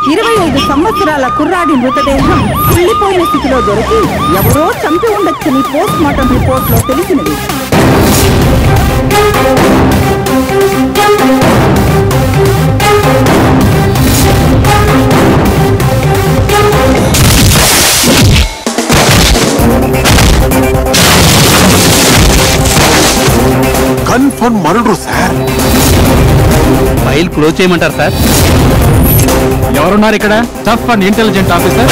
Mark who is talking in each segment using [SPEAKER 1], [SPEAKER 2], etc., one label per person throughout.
[SPEAKER 1] ఇరవై ఐదు సంవత్సరాల కుర్రాడి మృతదేహం కుళ్ళిపోయిన స్థితిలో దొరికి ఎవరో చంపి ఉండొచ్చని పోస్ట్ మార్టం రిపోర్ట్ లో తెలిసినది
[SPEAKER 2] confirm murder sir
[SPEAKER 3] file close చేయమంటారు సార్
[SPEAKER 4] ఎవరున్నారు ఇక్కడ tough and intelligent officer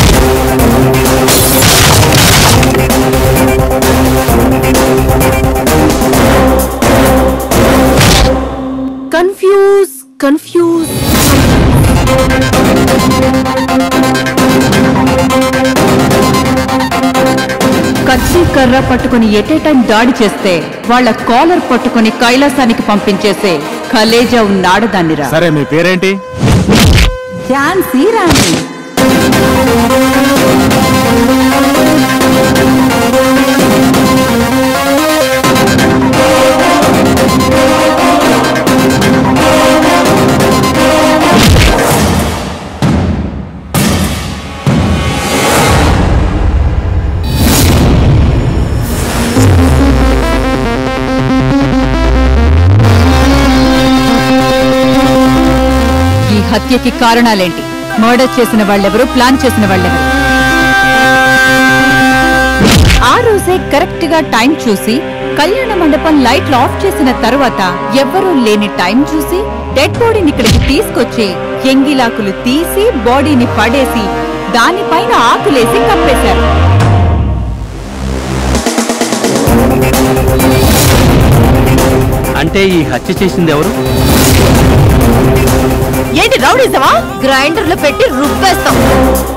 [SPEAKER 1] confuse confuse
[SPEAKER 5] కచ్చి కర్ర పట్టుకుని ఎటే టైం దాడి చేస్తే వాళ్ళ కాలర్ పట్టుకుని కైలాసానికి పంపించేసే కలేజా ఉన్నాడు దాన్నిరా
[SPEAKER 4] సరే మీ పేరేంటి
[SPEAKER 1] ఝాన్సీ రాణి
[SPEAKER 5] ఈ హత్యకి కారణాలేంటి మర్డర్ చేసిన వాళ్ళెవరు ప్లాన్ చేసిన వాళ్ళెవరు ఆ రోజే కరెక్ట్ గా టైం చూసి కళ్యాణ మండపం లైట్లు ఆఫ్ చేసిన తర్వాత ఎవ్వరూ లేని టైం చూసి డెడ్ బాడీని ఇక్కడికి తీసుకొచ్చి ఎంగిలాకులు తీసి బాడీని పడేసి దానిపైన ఆకులేసి కప్పేశారు
[SPEAKER 3] అంటే ఈ హత్య చేసింది ఎవరు
[SPEAKER 5] ఏంటి రౌడీసవా గ్రైండర్ లో పెట్టి రుబ్బేస్తాం